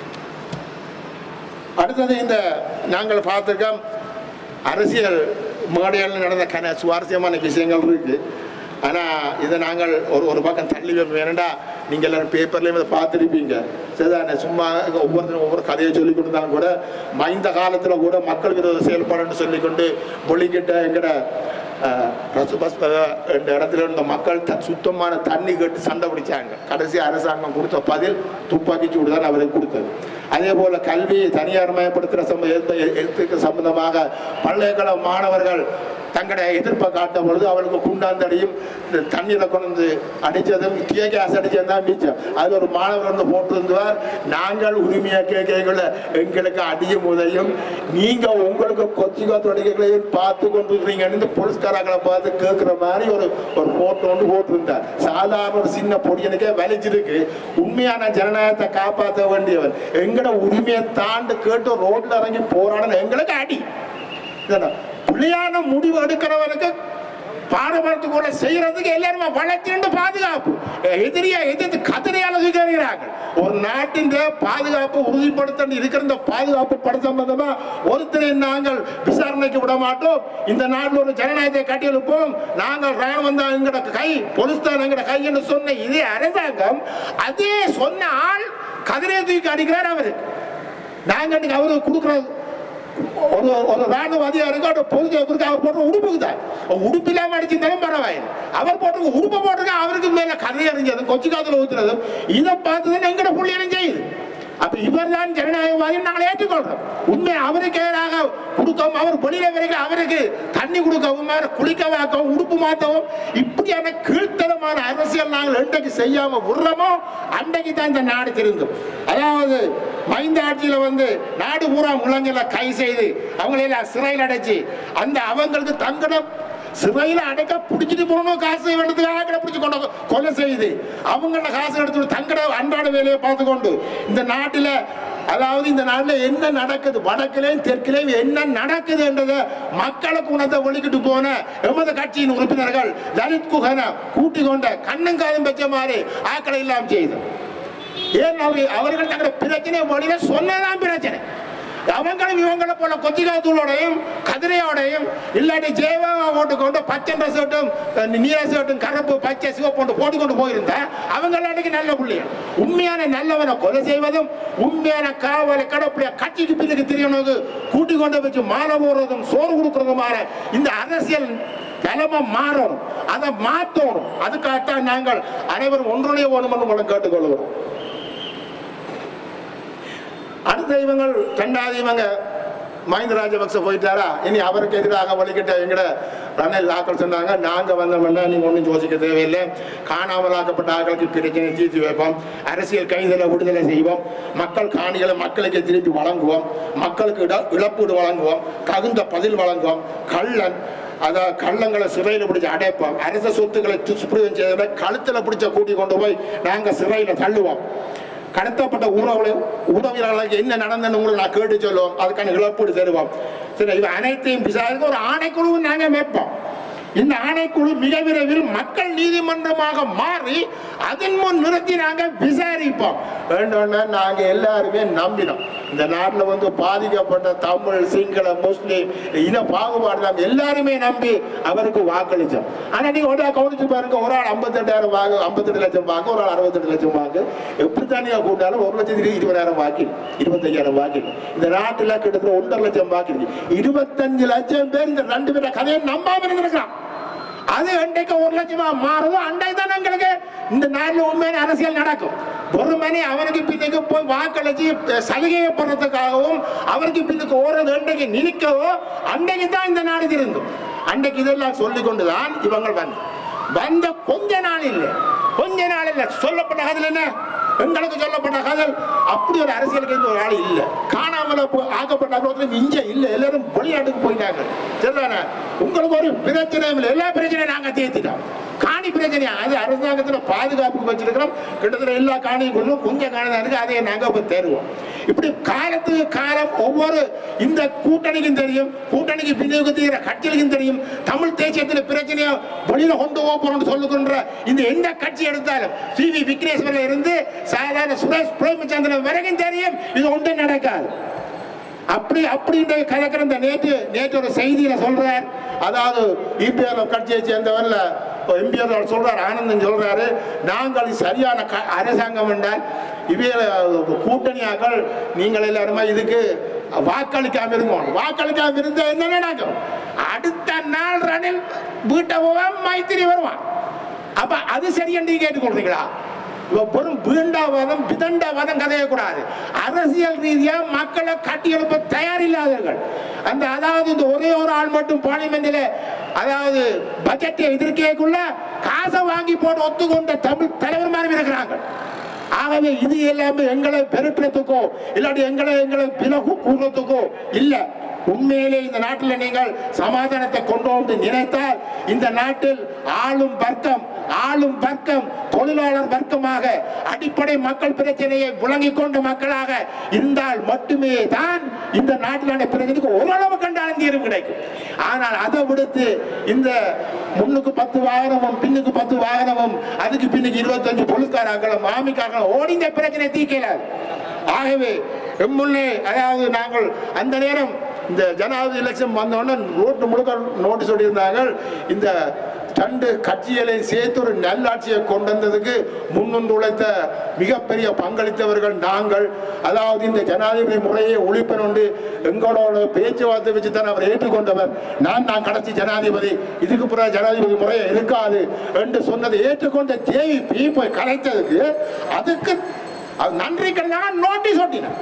அடுத்தது இந்த நாங்கள் பார்த்திருக்கோம் அரசியல் மேடையில் நடந்த கன சுவாரஸ்யமான விஷயங்கள் இருக்கு ஆனால் இதை நாங்கள் ஒரு ஒரு பக்கம் தள்ளி வைப்போம் ஏனண்டா நீங்கள் எல்லாரும் பேப்பர்லேயும் இதை பார்த்துருப்பீங்க சரிதானே சும்மா ஒவ்வொருத்தரும் ஒவ்வொரு கதையை சொல்லி கொடுத்தாலும் கூட மைந்த காலத்தில் கூட மக்கள் விரோத செயல்பாடுன்னு சொல்லிக்கொண்டு பொழிக்கிட்ட எங்கட அஹ், ரசுபஸ் என்ற இடத்துல இருந்த மக்கள் த சுத்தமான தண்ணி கேட்டு சண்டை பிடிச்சாங்க கடைசி அரசாங்கம் கொடுத்த பதில் துப்பாக்கி சூடு தான் அவருக்கு கொடுத்தது அதே போல கல்வி தனியார் மயப்படுத்துகிற சம்ப எதிர்ப்பு- எதிர்ப்புக்கு சம்பந்தமாக பல்கலைக்கழக மாணவர்கள் தங்களுடைய எதிர்ப்பை காட்டும் பொழுது அவளுக்கு குண்டாந்தடியும் இந்த தண்ணீரை கொண்டு வந்து அடித்ததும் கே கேஸ் அடிச்சதும் தான் மிச்சம் அது ஒரு மாணவர் வந்து போட்டிருந்தார் நாங்கள் உரிமையாக கேட்கல எங்களுக்கு அடியும் உதயும் நீங்க உங்களுக்கு கொச்சிகா தொடிகளையும் பார்த்து கொண்டு இருக்கிறீங்கன்னு இந்த போலீஸ்காரங்களை பார்த்து கேட்குற மாதிரி ஒரு ஒரு போட்டோ ஒன்று போட்டிருந்தார் சாதாரண ஒரு சின்ன பொடியனுக்கே வலிச்சிருக்கு உண்மையான ஜனநாயகத்தை காப்பாற்ற வேண்டியவன் எங்கட உரிமையை தாண்டு கேட்டு ரோட்ல இறங்கி போராடணும் எங்களுக்கு அடி இதெல்லாம் புள்ளியான முடிவு எடுக்கிறவனுக்கு பாரபரத்துக்குள்ள செய்யறதுக்கு எல்லாருமே வளர்ச்சிண்டு பாதுகாப்பு எதிரியா எதிர்த்து கதிரையால சுகரிக்கிறார்கள் ஒரு நாட்டின் பாதுகாப்பு உறுதிப்படுத்த இருக்கிற இந்த பாதுகாப்பு பட சம்பந்தமா ஒருத்தரை நாங்கள் விசாரணைக்கு விட மாட்டோம் இந்த நாட்டில் ஒரு ஜனநாயகத்தை கட்டியெழுப்போம் நாங்கள் ராணுவம் தான் எங்கட கை பொலிஸ் தான் எங்கட கை என்று சொன்ன இதே அரசாங்கம் அதே சொன்ன ஆள் கதிரையை தூக்கி அடிக்கிறார் அவரு நாங்க இன்னைக்கு அவரு கொடுக்குறது ஒரு ஒரு ராணுவ அதிகாரிக்கு ஒரு பொது கொடுக்க அவர் போட்ட உடுப்புக்கு தான் உடுப்பு இல்லாம அடிச்சிருந்தாலும் பரவாயில்லை அவர் போட்டிருக்க உடுப்பை போட்டிருக்க அவருக்கு மேல கதை அறிஞ்சது கொச்சி காத்துல ஊத்துறது இதை பார்த்து தான் எங்கட புள்ளியலும் செய்யுது அப்ப இவர் தான் ஜனநாயகவாதி நாங்கள் ஏற்றுக்கொள்றோம் உண்மை அவருக்கு எதிராக கொடுக்கவும் அவர் வெளியில வரைக்கும் அவருக்கு தண்ணி கொடுக்கவும் அவரை குளிக்க வாக்கவும் உடுப்பு மாற்றவும் இப்படியான கீழ்த்தரமான அரசியல் நாங்கள் என்றைக்கு செய்யாம விடுறோமோ அன்றைக்கு தான் இந்த நாடு திருந்தும் அதாவது மைந்த ஆட்சியில வந்து நாடு பூரா முழங்கல கை செய்து அவங்களெல்லாம் சிறையில் அடைச்சு அந்த அவங்களுக்கு தங்கட சிறையில் அடைக்க பிடிச்சிட்டு போகணும் காசு வேண்டதுக்காக கடை பிடிச்சி கொண்டு கொலை செய்து அவங்கள காசு எடுத்து தங்கட அன்றாட வேலையை பார்த்து கொண்டு இந்த நாட்டில் அதாவது இந்த நாட்டில் என்ன நடக்குது வடக்கிலையும் தெற்கிலையும் என்ன நடக்குது என்றதை மக்களுக்கு உணர்த்த ஒழிக்கிட்டு போன எமது கட்சியின் உறுப்பினர்கள் லலித் குஹனை கூட்டி கொண்ட கண்ணும் காதும் பெற்ற மாதிரி ஆக்களை இல்லாமல் செய்து ஏன் அவர்கள் அவர்கள் தங்களுடைய பிரச்சனை வழியில சொன்னதான் பிரச்சனை அவங்களும் இவங்களை போல கொச்சிகாத்தூளோடையும் கதிரையோடையும் இல்லாட்டி ஜெயவாவா போட்டுக்கொண்டு பச்சை ட்ரெஸ்ஸோட்டும் நீல ஷர்ட்டும் கருப்பு பச்சை சிவப்பு போட்டுக்கொண்டு போயிருந்தா அவங்க அன்னைக்கு நல்ல புள்ளிய உண்மையான நல்லவனை கொலை செய்வதும் உண்மையான காவலை கடப்பிடிய கட்சிக்கு பின்னுக்கு தெரியணுக்கு கூட்டி கொண்டு வச்சு மாலை போடுறதும் சோறு கொடுக்கறதுமான இந்த அரசியல் நிலைமை மாறணும் அதை மாற்றணும் அதுக்காகத்தான் நாங்கள் அனைவரும் ஒன்றுடைய வேணுமென்று உங்களை கேட்டுக்கொள்கிறோம் அடுத்த இவங்கள் ரெண்டாவது இவங்க மஹிந்த ராஜபக்ச போயிட்டாரா இனி அவருக்கு எதிராக வழிகிட்ட எங்கட ரணில் ஆக்கள் சொன்னாங்க நாங்க வந்தோம்னா நீங்க ஒன்றும் யோசிக்க தேவையில்லை காணாமல் ஆக்கப்பட்ட ஆக்களுக்கு பிரச்சனை தீர்த்து வைப்போம் அரசியல் கைதில விடுதலை செய்வோம் மக்கள் காணிகளை மக்களுக்கு திருப்பி வழங்குவோம் மக்களுக்கு இட இழப்பீடு வழங்குவோம் தகுந்த பதில் வழங்குவோம் கள்ளன் அதான் கள்ளங்களை சிறையில் பிடிச்சி அடைப்போம் அரச சொத்துக்களை துஷ்பிரயோகம் செய்தவரை கழுத்தில் பிடிச்ச கூட்டி கொண்டு போய் நாங்கள் சிறையில் தள்ளுவோம் கடத்தப்பட்ட உறவு உறவினர்களுக்கு என்ன நடந்ததுன்னு உங்களுக்கு நான் கேட்டு சொல்லுவோம் அதுக்கான இழப்பீடு தருவோம் சரி இவ அனைத்தையும் விசாரிக்க ஒரு ஆணைக்குழுவும் நாங்கள் வைப்போம் இந்த ஆணைக்குழு மிக விரைவில் மக்கள் நீதிமன்றமாக மாறி அதன் முன் நிறுத்தி நாங்கள் விசாரிப்போம் வேண்டோன்னா நாங்கள் எல்லாருமே நம்பினோம் இந்த நாட்டில் வந்து பாதிக்கப்பட்ட தமிழ் சிங்கள முஸ்லீம் இன பாகுபாடு நாம் எல்லாருமே நம்பி அவருக்கு வாக்களித்தோம் ஆனால் நீங்கள் ஒரு கவனிச்சு பாருங்க ஒரு ஆள் ஐம்பத்தெட்டாயிரம் வாக்கு ஐம்பத்தெட்டு லட்சம் வாக்கு ஒரு ஆள் அறுபத்தெட்டு லட்சம் வாக்கு எப்படி தனியாக கூட்டாலும் ஒரு லட்சத்தி இருபதாயிரம் வாக்கில் இருபத்தையாயிரம் வாக்கில் இந்த நாட்டில் கிட்டத்தட்ட ஒன்றரை லட்சம் வாக்கு இருக்கு இருபத்தஞ்சு லட்சம் பேர் இந்த ரெண்டு பேர கதையை நம்பாம இருந்திருக்கிறான் அது அன்றைக்கு ஒரு லட்சமா மாறுதோ அன்றைக்கு தான் எங்களுக்கு இந்த நாட்டில் உண்மையான அரசியல் நடக்கும் ஒரு மணி அவனுக்கு பின்னுக்கு போய் வாக்களிச்சு சலுகையை பெறதுக்காகவும் அவருக்கு பின்னுக்கு ஓடுறது அன்றைக்கு நினைக்கவோ அன்றைக்கு தான் இந்த நாடு திருந்தும் அன்றைக்கு இதெல்லாம் சொல்லி கொண்டுதான் இவங்க வந்து வந்த கொஞ்ச நாள் இல்லை கொஞ்ச நாள் இல்லை சொல்லப்பட்ட கதில் என்ன எங்களுக்கு சொல்லப்பட்ட கதல் அப்படி ஒரு அரசியலுக்கு இந்த ஒரு ஆள் இல்லை காணாமல போ- ஆக்கப்பட்ட ஒருத்தர் இங்க இல்லை எல்லாரும் வெளிநாட்டுக்கு போயிட்டாங்க சரிதானே உங்களுக்கு ஒரு பிரச்சனையும் இல்லை எல்லா பிரச்சனையும் நாங்க தீர்த்துட்டோம் காணி பிரச்சனையா அது அரசாங்கத்துல பாதுகாப்புக்கு வச்சிருக்கிறோம் கிட்டத்தட்ட எல்லா காணியும் கொள்ளும் கொஞ்சம் காணி தான் இருக்கு அதை நாங்க இப்ப தேடுவோம் இப்படி காலத்துக்கு காலம் ஒவ்வொரு இந்த கூட்டணிக்கும் தெரியும் கூட்டணிக்கு பின்னுக்கு தெரிகிற கட்சிகளுக்கும் தெரியும் தமிழ் தேசியத்தில் பிரச்சனையை வெளியில கொண்டு போறோம்னு சொல்லுகின்ற இந்த எந்த கட்சி எடுத்தாலும் சி வி விக்னேஸ்வரில் இருந்து சாதாரண சுரேஷ் பிரேமச்சந்திரன் வரைக்கும் தெரியும் இது ஒன்றும் நடக்காது அப்படி அப்படின்ற கலக்கிற இந்த நேற்று நேற்று ஒரு செய்தியில சொல்றார் அதாவது இபிஆர் கட்சியை சேர்ந்தவர்ல எம்பிஆர் சொல்றார் ஆனந்தன் சொல்றாரு நாங்கள் சரியான க- அரசாங்கம் என்றால் இவியல் கூட்டணியாக்கள் நீங்கள் எல்லாருமே இதுக்கு வாக்களிக்காம இருங்கோம் வாக்களிக்காம இருந்தா என்ன நடக்கும் அடுத்த நாள் ரணில் வீட்டை போவான் மைத்திரி வருவான் அப்ப அது சரியன்னு கேட்டுக்கொள்றீங்களா இவ பெரும் வீண்டாவாதம் விதண்டாவாதம் கதையக்கூடாது அரசியல் ரீதியா மக்களை கட்டி எழுப்ப தயாரில்லாதவர்கள் அந்த அதாவது இந்த ஒரே ஒரு ஆள் மட்டும் பார்லிமெண்ட்ல அதாவது பட்ஜெட்டை எதிர்க்கக்குள்ள காசை வாங்கி போட்டு ஒத்துக்கொண்ட தமிழ் தலைவர் மாதிரி இருக்கிறாங்க ஆகவே இது எல்லாமே எங்களை பெருக்கிறதுக்கோ இல்லாட்டி எங்களை எங்களை விலகு கூறுறதுக்கோ இல்ல உண்மையிலே இந்த நாட்டில் நீங்கள் சமாதானத்தை கொண்டு வந்து நினைத்தால் இந்த நாட்டில் ஆளும் வர்க்கம் ஆளும் வர்க்கம் தொழிலாளர் வர்க்கமாக அடிப்படை மக்கள் பிரச்சனையை விளங்கிக் கொண்ட மக்களாக இருந்தால் மட்டுமே தான் இந்த நாட்டிலான பிரச்சனைக்கு ஓரளவு கண்டாலும் தீர்வு கிடைக்கும் ஆனால் அதை விடுத்து இந்த முன்னுக்கு பத்து வாகனமும் பின்னுக்கு பத்து வாகனமும் அதுக்கு பின்னுக்கு இருபத்தஞ்சு பொழுக்காராக்களும் மாமிக்காரங்களும் ஓடி இந்த பிரச்சனை தீக்கலாது ஆகவே எம்முன்னே அதாவது நாங்கள் அந்த நேரம் இந்த ஜனாதிபதி எலெக்ஷன் வந்தோடனே ரோட்டு முழுக்க நோட்டீஸ் சொல்லியிருந்தாங்க இந்த ரெண்டு கட்சிகளை சேர்த்து ஒரு நல்லாட்சியை கொண்டு வந்ததுக்கு முன்னின்று உழைத்த மிகப்பெரிய பங்களித்தவர்கள் நாங்கள் அதாவது இந்த ஜனாதிபதி முறையை ஒழிப்பனொண்டு எங்களோட பேச்சுவார்த்தை வச்சு தான் அவர் ஏற்றுக்கொண்டவர் நான் நான் கடைசி ஜனாதிபதி இதுக்கு பிறகு ஜனாதிபதி முறையை இருக்காது என்று சொன்னதை ஏற்றுக்கொண்ட ஜேவி போய் கலைத்ததுக்கு அதுக்கு அது நன்றி கண்டாங்க நோட்டீஸ் ஒட்டினேன்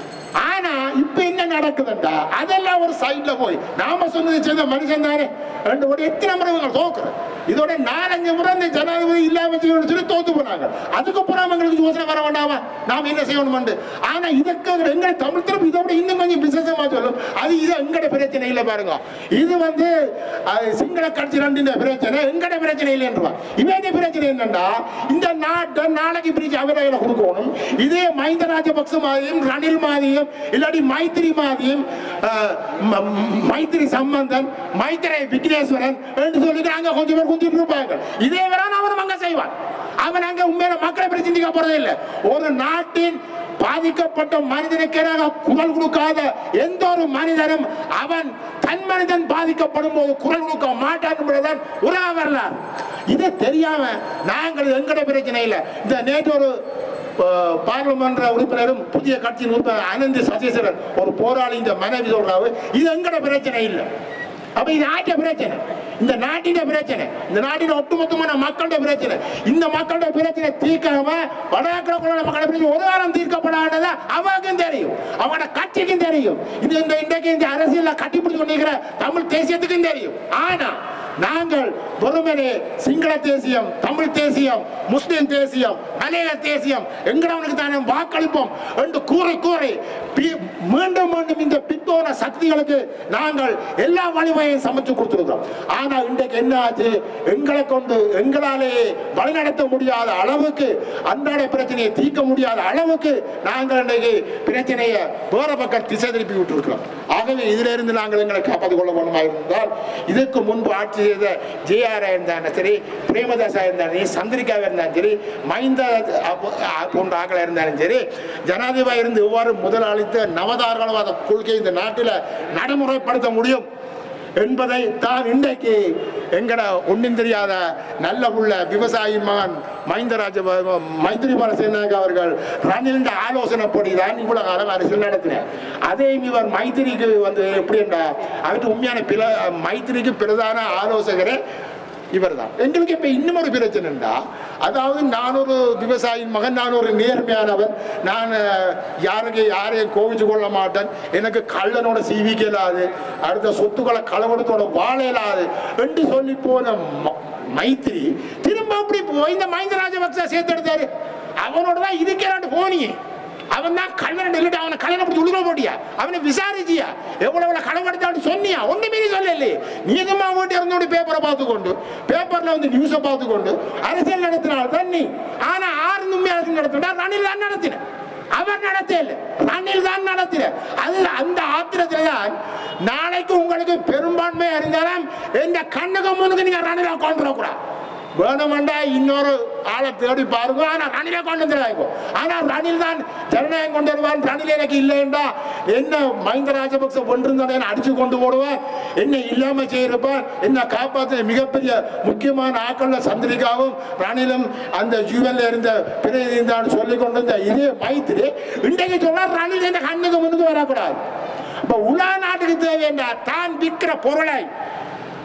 ஆனா இப்ப என்ன நடக்குதுண்டா அதெல்லாம் ஒரு சைட்ல போய் நாம சொன்னது செய்த மனுஷன் தானே ரெண்டு ஒரு எத்தனை முறை இவங்க தோக்குறோம் இதோட நாலஞ்சு முறை இந்த ஜனாதிபதி இல்லாம செய்யணும்னு சொல்லி தோத்து போனாங்க அதுக்கப்புறம் அவங்களுக்கு யோசனை வர வேண்டாமா நாம என்ன செய்யணும் ஆனா இதுக்கு எங்க தமிழ் திரும்ப இதோட இன்னும் கொஞ்சம் விசேஷமா சொல்லும் அது இது எங்கட பிரச்சனை இல்லை பாருங்க இது வந்து அது சிங்கள கட்சி ரெண்டு பிரச்சனை எங்கட பிரச்சனை இல்லைன்றவா இவன் பிரச்சனை என்னன்னா இந்த நாட்டை நாளைக்கு பிரிச்சு அவரையில கொடுக்கணும் இதே மஹிந்த ராஜபக்ச மாதிரியும் ரணில் மாதிரியும் இல்லாட்டி மைத்திரி மாதிரியும் அஹ், ம- ம- மைத்திரி சம்பந்தன் மைத்திரை விக்னேஸ்வரன் என்று சொல்லிட்டு அங்க கொஞ்சம் பேர் குந்திட்டு இருப்பாங்க இதே வரான் அவன் அங்க செய்வான் அவன் அங்க உண்மையில மக்களை பற்றி சிந்திக்க போறதே இல்லை ஒரு நாட்டின் பாதிக்கப்பட்ட மனிதனுக்கு எதிராக குரல் கொடுக்காத எந்த ஒரு மனிதனும் அவன் தன் மனிதன் பாதிக்கப்படும் போது குரல் கொடுக்க மாட்டான் என்பதுதான் உலக வரலாறு இது தெரியாம நாங்கள் எங்கட பிரச்சனை இல்லை இந்த நேற்று ஒரு அஹ், பாராளுமன்ற உறுப்பினரும் புதிய கட்சியின் உறுப்பினர் அனந்த் சசீஸ்வரன் ஒரு போராளி இந்த மனைவி சொல்றாரு இது எங்கட பிரச்சனை இல்லை அப்ப இது நாட்டிய பிரச்சனை இந்த நாட்டின பிரச்சனை இந்த நாட்டின் ஒட்டுமொத்தமான மக்களோட பிரச்சனை இந்த மக்களோட பிரச்சனை தீர்க்காம வடகிழக்குள்ள மக்களோட பிரச்சனை ஒரு வாரம் தீர்க்கப்படாததா அவருக்கும் தெரியும் அவங்களோட கட்சிக்கும் தெரியும் இது இந்த இன்றைக்கு இந்த அரசியல்ல கட்டிப்பிடிச்சு கொண்டிருக்கிற தமிழ் தேசியத்துக்கும் தெரியும் ஆனா நாங்கள் வெறுமனே சிங்கள தேசியம் தமிழ் தேசியம் முஸ்லிம் தேசியம் மலையாள தேசியம் எங்களவனுக்கு தானே வாக்களிப்போம் என்று கூறி கூறி பி- மீண்டும் மீண்டும் இந்த பித்தோன சக்திகளுக்கு நாங்கள் எல்லா வழிமுறையும் சமைச்சு கொடுத்துருக்கிறோம் ஆனா இன்றைக்கு என்ன ஆச்சு எங்களை கொண்டு எங்களாலே வழிநடத்த முடியாத அளவுக்கு அன்றாட பிரச்சனையை தீர்க்க முடியாத அளவுக்கு நாங்கள் இன்றைக்கு பிரச்சனையை வேற பக்கம் திசை திருப்பி விட்டுருக்கிறோம் ஆகவே இதுல இருந்து நாங்கள் எங்களை காப்பாற்றிக் கொள்ள வேண்டுமா இருந்தால் இதுக்கு முன்பு ஆட்சி செய்த ஜேஆர் இருந்தாலும் சரி பிரேமதாசா இருந்தாலும் சரி சந்திரிகாவா இருந்தாலும் சரி மைந்த அ- அ- போன்ற ஆக்களா இருந்தாலும் சரி ஜனாதிபதி இருந்து எவ்வாறு முதலாளித்த நவதாரணவாத கொள்கை இந்த நாட்டில் நடைமுறைப்படுத்த முடியும் என்பதை தான் இன்றைக்கு எங்கட ஒன்றும் தெரியாத நல்ல உள்ள விவசாயி மகன் மஹிந்தராஜ மைத்திரிபால சேனாக அவர்கள் ரணிலின் ஆலோசனைப்படி தான் இவ்வளவு காலம் அரசியல் நடத்தினார் அதே இவர் மைத்திரிக்கு வந்து எப்படி என்றால் அவருக்கு உண்மையான பில மைத்திரிக்கு பிரதான ஆலோசகரே இவர்தான் எங்களுக்கு இப்ப இன்னும் ஒரு பிரச்சனைண்டா அதாவது நான் ஒரு விவசாயியின் மகன் நான் ஒரு நேர்மையானவன் நான் அஹ், யாருக்கு யாரையும் கோவிச்சு கொள்ள மாட்டேன் எனக்கு கள்ளனோட சீவிக்க இயலாது அடுத்த சொத்துக்களை களவெடுத்தோட வாழ இயலாது என்று சொல்லி போன ம- மைத்திரி திரும்ப அப்படி போய் இந்த மஹிந்த ராஜபக்ச சேர்த்தெடுத்தாரு அவனோட தான் இருக்கிறான் போனியே அவன் தான் கல்வன் இல்லட்டு அவனை கல்யாணம் பிடிச்சி உள்ள போட்டியா அவனை விசாரிச்சியா எவ்வளவு களவெடுத்தான்னு சொன்னியா ஒண்ணுமே நீ சொல்லல நீ எதுமா வீட்டு இருந்தோட பேப்பரை பார்த்துக்கொண்டு பேப்பர்ல வந்து நியூஸை பார்த்துக்கொண்டு அரசியல் நடத்தினால் தான் நீ ஆனா ஆறு உண்மை அரசியல் நடத்தினா ரணில் தான் நடத்தின அவர் நடத்தல ரணில் தான் நடத்தின அது அந்த ஆத்திரத்துல தான் நாளைக்கு உங்களுக்கு பெரும்பான்மை இருந்தாலும் இந்த கண்ணுக்கு முன்னுக்கு நீங்க ரணிலை கொண்டு வரக்கூடாது வேணுமெண்டா இன்னொரு ஆளை தேடி பாருங்க ஆனா ரணிலை கொண்டு வந்துடாங்க ஆனா ரணில் தான் ஜனநாயகம் கொண்டு வருவான் ரணில் எனக்கு இல்லைண்டா என்ன மஹிந்த ராஜபக்ச ஒன்றிருந்தோட அடிச்சு கொண்டு போடுவேன் என்ன இல்லாம செய்யிருப்பான் என்ன காப்பாற்ற மிகப்பெரிய முக்கியமான ஆக்கள்ல சந்திரிகாவும் ரணிலும் அந்த ஜீவன்ல இருந்த பிரதிநிதி தான் சொல்லி கொண்டு இருந்த இதே மைத்திரி இன்றைக்கு சொல்ல ரணில் இந்த கண்ணுக்கு முன்னுக்கு வரக்கூடாது இப்ப உலா நாட்டுக்கு தேவையா தான் விற்கிற பொருளை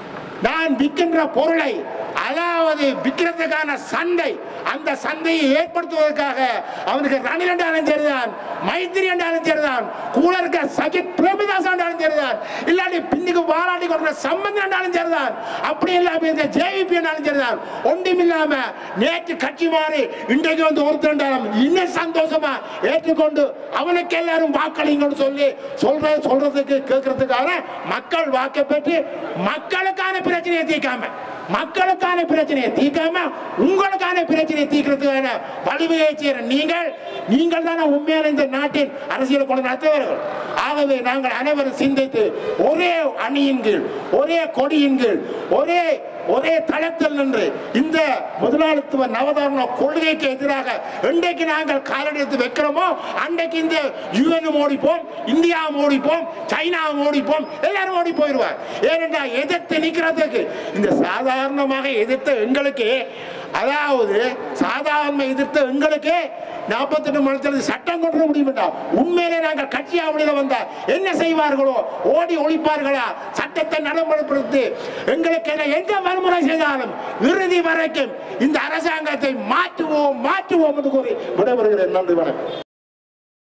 நான் விற்கின்ற பொருளை அதாவது விற்கிறதுக்கான சந்தை அந்த சந்தையை ஏற்படுத்துவதற்காக அவனுக்கு ரணில் என்றாலும் சரிதான் மைத்திரி என்றாலும் சரிதான் கூட இருக்க சஜித் பிரேமதாஸ் என்றாலும் சரிதான் இல்லாட்டி பின்னுக்கு வாராட்டி கொண்ட சம்பந்தம் என்றாலும் சரிதான் அப்படி இல்லாம இந்த ஜேவிபி என்றாலும் சரிதான் ஒன்றும் இல்லாம நேற்று கட்சி மாறி இன்றைக்கு வந்து ஒருத்தர் என்றாலும் இன்னும் சந்தோஷமா ஏற்றுக்கொண்டு அவனுக்கு எல்லாரும் வாக்களிங்கன்னு சொல்லி சொல்ற சொல்றதுக்கு கேட்கறதுக்காக மக்கள் வாக்கை பெற்று மக்களுக்கான பிரச்சனையை தீர்க்காம மக்களுக்கான பிரச்சனையை தீர்க்காம உங்களுக்கான பிரச்சனையை தீர்க்கிறதுக்கான வழிவகை செய்கிற நீங்கள் நீங்கள் தானே உண்மையான இந்த நாட்டின் அரசியல் கொண்டு நடத்துவர்கள் ஆகவே நாங்கள் அனைவரும் சிந்தித்து ஒரே அணியின் கீழ் ஒரே கொடியின் கீழ் ஒரே ஒரே தளத்தில் நின்று இந்த முதலாளித்துவ நவதாரண கொள்கைக்கு எதிராக இன்றைக்கு நாங்கள் காலெடுத்து வைக்கிறோமோ அன்றைக்கு இந்த யுஎன் ஓடிப்போம் இந்தியா ஓடிப்போம் சைனா ஓடிப்போம் எல்லாரும் ஓடி போயிடுவார் ஏனென்றால் எதிர்த்து நிற்கிறதுக்கு இந்த சாதாரணமாக எதிர்த்த எங்களுக்கு அதாவது சாதாரண எதிர்த்த எங்களுக்கு நாற்பத்தெட்டு மணி சட்டம் கொண்டு வர முடியுமா உண்மையிலே நாங்கள் கட்சி ஆவணியில் வந்தா என்ன செய்வார்களோ ஓடி ஒழிப்பார்களா சட்டத்தை நடைமுறைப்படுத்தி எங்களுக்கு என எந்த வன்முறை செய்தாலும் இறுதி வரைக்கும் இந்த அரசாங்கத்தை மாற்றுவோம் மாற்றுவோம் என்று கூறி விடைபெறுகிறேன் நன்றி வணக்கம்